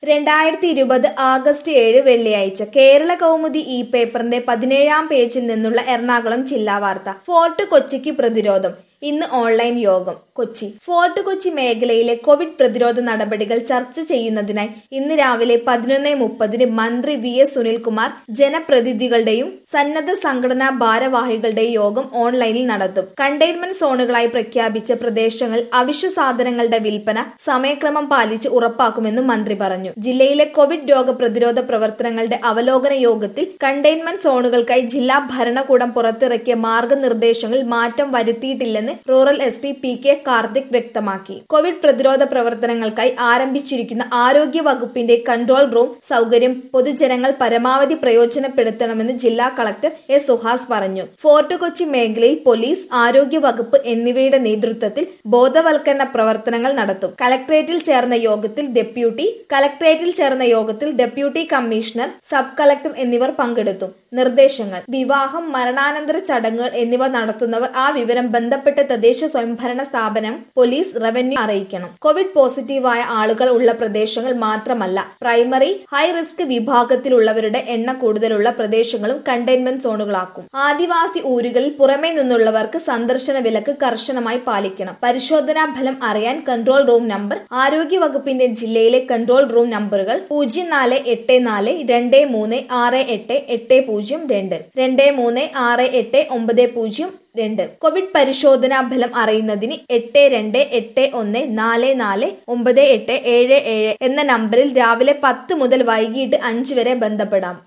രണ്ടായിരത്തി ഇരുപത് ആഗസ്റ്റ് ഏഴ് വെള്ളിയാഴ്ച കേരള കൗമുദി ഈ പേപ്പറിന്റെ പതിനേഴാം പേജിൽ നിന്നുള്ള എറണാകുളം ജില്ലാ വാർത്ത ഫോർട്ട് കൊച്ചിക്ക് പ്രതിരോധം ഇന്ന് ഓൺലൈൻ യോഗം കൊച്ചി ഫോർട്ട് കൊച്ചി മേഖലയിലെ കോവിഡ് പ്രതിരോധ നടപടികൾ ചർച്ച ചെയ്യുന്നതിനായി ഇന്ന് രാവിലെ പതിനൊന്ന് മുപ്പതിന് മന്ത്രി വി എസ് സുനിൽകുമാർ ജനപ്രതിനിധികളുടെയും സന്നദ്ധ സംഘടനാ ഭാരവാഹികളുടെയും യോഗം ഓൺലൈനിൽ നടത്തും കണ്ടെയ്ൻമെന്റ് സോണുകളായി പ്രഖ്യാപിച്ച പ്രദേശങ്ങളിൽ അവശ്യ സാധനങ്ങളുടെ വിൽപ്പന സമയക്രമം പാലിച്ച് ഉറപ്പാക്കുമെന്നും മന്ത്രി പറഞ്ഞു ജില്ലയിലെ കോവിഡ് രോഗപ്രതിരോധ പ്രവർത്തനങ്ങളുടെ അവലോകന യോഗത്തിൽ കണ്ടെയ്ൻമെന്റ് സോണുകൾക്കായി ജില്ലാ ഭരണകൂടം പുറത്തിറക്കിയ മാർഗനിർദ്ദേശങ്ങളിൽ മാറ്റം വരുത്തിയിട്ടില്ലെന്ന് rural S P P K Karthik വ്യക്തമാക്കി കോവിഡ് പ്രതിരോധ പ്രവർത്തനങ്ങൾക്കായി ആരംഭിച്ചിരിക്കുന്ന ആരോഗ്യ വകുപ്പിന്റെ കൺട്രോൾ റൂം സൗകര്യം പൊതുജനങ്ങൾ പരമാവധി പ്രയോജനപ്പെടുത്തണമെന്ന് ജില്ലാ കളക്ടർ എസ് സുഹാസ് പറഞ്ഞു ഫോർട്ട് കൊച്ചി മേഖലയിൽ പോലീസ് ആരോഗ്യ വകുപ്പ് എന്നിവയുടെ നേതൃത്വത്തിൽ ബോധവൽക്കരണ പ്രവർത്തനങ്ങൾ നടത്തും കലക്ട്രേറ്റിൽ ചേർന്ന യോഗത്തിൽ ഡെപ്യൂട്ടി കലക്ട്രേറ്റിൽ ചേർന്ന യോഗത്തിൽ ഡെപ്യൂട്ടി കമ്മീഷണർ സബ് കളക്ടർ എന്നിവർ പങ്കെടുത്തു നിർദ്ദേശങ്ങൾ വിവാഹം മരണാനന്തര ചടങ്ങുകൾ എന്നിവ നടത്തുന്നവർ ആ വിവരം ബന്ധപ്പെട്ട തദ്ദേശ സ്വയംഭരണ സ്ഥാപനം പോലീസ് റവന്യൂ അറിയിക്കണം കോവിഡ് പോസിറ്റീവായ ആളുകൾ ഉള്ള പ്രദേശങ്ങൾ മാത്രമല്ല പ്രൈമറി ഹൈ റിസ്ക് വിഭാഗത്തിലുള്ളവരുടെ എണ്ണ കൂടുതലുള്ള പ്രദേശങ്ങളും കണ്ടെയ്ൻമെന്റ് സോണുകളാക്കും ആദിവാസി ഊരുകളിൽ പുറമേ നിന്നുള്ളവർക്ക് സന്ദർശന വിലക്ക് കർശനമായി പാലിക്കണം പരിശോധനാ ഫലം അറിയാൻ കൺട്രോൾ റൂം നമ്പർ ആരോഗ്യ വകുപ്പിന്റെ ജില്ലയിലെ കൺട്രോൾ റൂം നമ്പറുകൾ പൂജ്യം നാല് എട്ട് നാല് രണ്ട് മൂന്ന് ആറ് എട്ട് എട്ട് പൂജ്യം രണ്ട് രണ്ട് മൂന്ന് ആറ് എട്ട് ഒമ്പത് പൂജ്യം രണ്ട് കോവിഡ് പരിശോധനാ ഫലം അറിയുന്നതിന് എട്ട് രണ്ട് എട്ട് ഒന്ന് നാല് നാല് ഒമ്പത് എട്ട് ഏഴ് ഏഴ് എന്ന നമ്പറിൽ രാവിലെ പത്ത് മുതൽ വൈകിട്ട് അഞ്ച് വരെ ബന്ധപ്പെടാം